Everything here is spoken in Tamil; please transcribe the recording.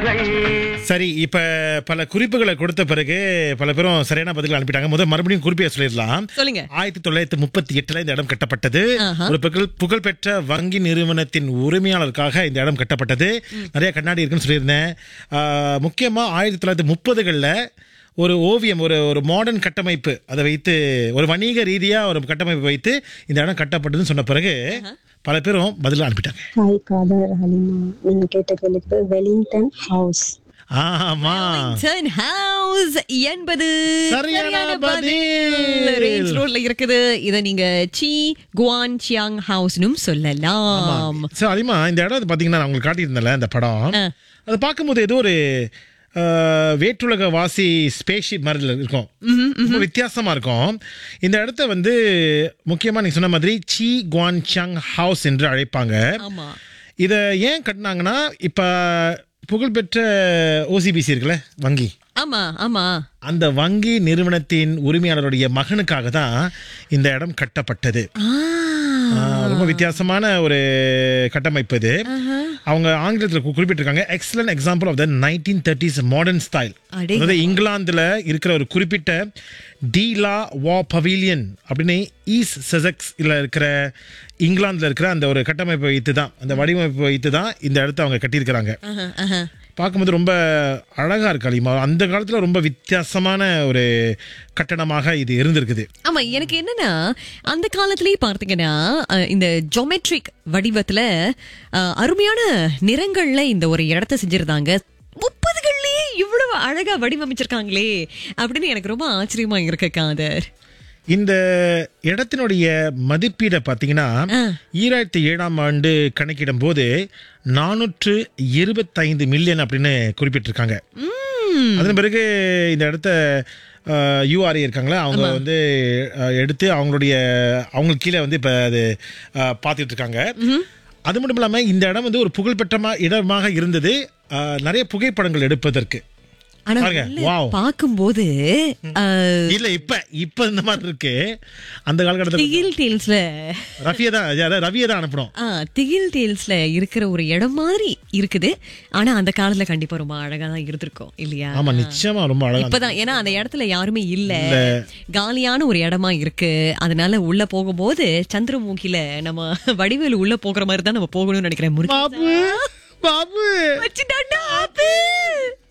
புகழ் சரி இப்ப பல குறிப்புகளை கொடுத்த பிறகு பல பேரும் சரியான பதில்கள் அனுப்பிட்டாங்க முதல் மறுபடியும் குறிப்பைய சொல்லிடலாம் சொல்லுங்க ஆயிரத்தி தொள்ளாயிரத்தி முப்பத்தி எட்டுல இந்த இடம் கட்டப்பட்டது ஆஹா. ஒரு புகழ் புகழ்பெற்ற வங்கி நிறுவனத்தின் உரிமையாளருக்காக இந்த இடம் கட்டப்பட்டது நிறைய கண்ணாடி இருக்குன்னு சொல்லியிருந்தேன் ஆஹ், முக்கியமா ஆயிரத்தி தொள்ளாயிரத்தி முப்பதுகளில் ஒரு ஓவியம் ஒரு ஒரு மாடர்ன் கட்டமைப்பு அதை வைத்து ஒரு வணிக ரீதியா ஒரு கட்டமைப்பு வைத்து இந்த இடம் கட்டப்பட்டதுன்னு சொன்ன பிறகு பல பேரும் பதில் அனுப்பிட்டாங்க ஹாய் காதர் ஹலிமா நீங்க கேட்ட கேள்விக்கு வெலிங்டன் ஹவுஸ் ஆமா டர்ன் ஹவுஸ் என்பது சரியான பதில். ரேஞ்ச் ரோட்ல இருக்குது இத நீங்க சி குவான் சியாங் ஹவுஸ்னும் சொல்லலாம் சரி அதிகமா இந்த இடம் வந்து பாத்தீங்கன்னா நான் உங்களுக்கு காட்டியிருந்தேன்ல இந்த படம் அதை பார்க்கும்போது ஏதோ ஒரு அஹ், வேற்றுலக வாசி ஸ்பேஸ்ஷிப் மாதிரி இருக்கும் ரொம்ப வித்தியாசமா இருக்கும் இந்த இடத்த வந்து முக்கியமா நீங்க சொன்ன மாதிரி சி குவான் சாங் ஹவுஸ் என்று அழைப்பாங்க ஆமா இதை ஏன் கட்டினாங்கன்னா இப்ப புகழ்பெற்ற ஓசிபிசி இருக்குல்ல வங்கி ஆமா ஆமா அந்த வங்கி நிறுவனத்தின் உரிமையாளருடைய மகனுக்காக தான் இந்த இடம் கட்டப்பட்டது ஆ, ஆ, ரொம்ப வித்தியாசமான ஒரு கட்டமைப்பு இது அவங்க ஆங்கிலத்தில் கு- குறிப்பிட்டிருக்காங்க excellent example of the nineteen thirties modern style அடே. அதாவது இங்கிலாந்துல இருக்கிற ஒரு குறிப்பிட்ட டீலா வா பவிலியன் அப்படின்னு ஈஸ்ட் செசக்ஸ் இருக்கிற இங்கிலாந்துல இருக்கிற அந்த ஒரு கட்டமைப்பை வைத்து தான் அந்த வடிவமைப்பை வைத்து தான் இந்த இடத்த அவங்க கட்டியிருக்கிறாங்க ஆஹா, ஆஹா. பார்க்கும்போது ரொம்ப அழகா இருக்கு அலிமா அந்த காலத்துல ரொம்ப வித்தியாசமான ஒரு கட்டணமாக இது இருந்திருக்குது ஆமா எனக்கு என்னன்னா அந்த காலத்திலேயே பார்த்தீங்கன்னா அஹ், இந்த ஜோமெட்ரிக் வடிவத்துல அஹ், அருமையான நிறங்கள்ல இந்த ஒரு இடத்த செஞ்சிருந்தாங்க முப்பதுகள்லயே இவ்வளவு அழகா வடிவமைச்சிருக்காங்களே அப்படின்னு எனக்கு ரொம்ப ஆச்சரியமா இருக்கு காதர் இந்த இடத்தினுடைய மதிப்பீடை பார்த்தீங்கன்னா ஈராயிரத்தி ஏழாம் ஆண்டு கணக்கிடும் போது நானூற்று இருபத்தைந்து மில்லியன் அப்படின்னு குறிப்பிட்டிருக்காங்க அதன் பிறகு இந்த இடத்த யூஆர்ஏ இருக்காங்களா அவங்க வந்து அஹ், எடுத்து அவங்களுடைய அவங்களுக்கு கீழே வந்து இப்போ அது அஹ், பார்த்துட்டு இருக்காங்க அது மட்டும் இல்லாமல் இந்த இடம் வந்து ஒரு புகழ்பெற்ற இடமாக இருந்தது அஹ், நிறைய புகைப்படங்கள் எடுப்பதற்கு ஆனா பாருங்க, உள்ள wow. பார்க்கும்போது அஹ், இல்ல இப்ப இப்ப இந்த மாதிரி இருக்கு அந்த காலகட்டத்தில் திகில் டேல்ஸ்ல ரஃபியை தான் அதாவது ரவியை தான் அனுப்பணும் ஆ, திகில் டேல்ஸ்ல இருக்கிற ஒரு இடம் மாதிரி இருக்குது ஆனா அந்த காலத்துல கண்டிப்பா ரொம்ப அழகா தான் இருந்திருக்கும் இல்லையா ஆமா நிச்சயமா ரொம்ப அழகா இப்பதான் ஏன்னா அந்த இடத்துல யாருமே இல்ல காலியான ஒரு இடமா இருக்கு அதனால உள்ள போகும்போது சந்திரமுகில நம்ம வடிவேலு உள்ள போகிற மாதிரி தான் நம்ம போகணும்னு நினைக்கிறேன் முருகன் பாபு பாபு வச்சுட்டான்டா, ஆப்பு.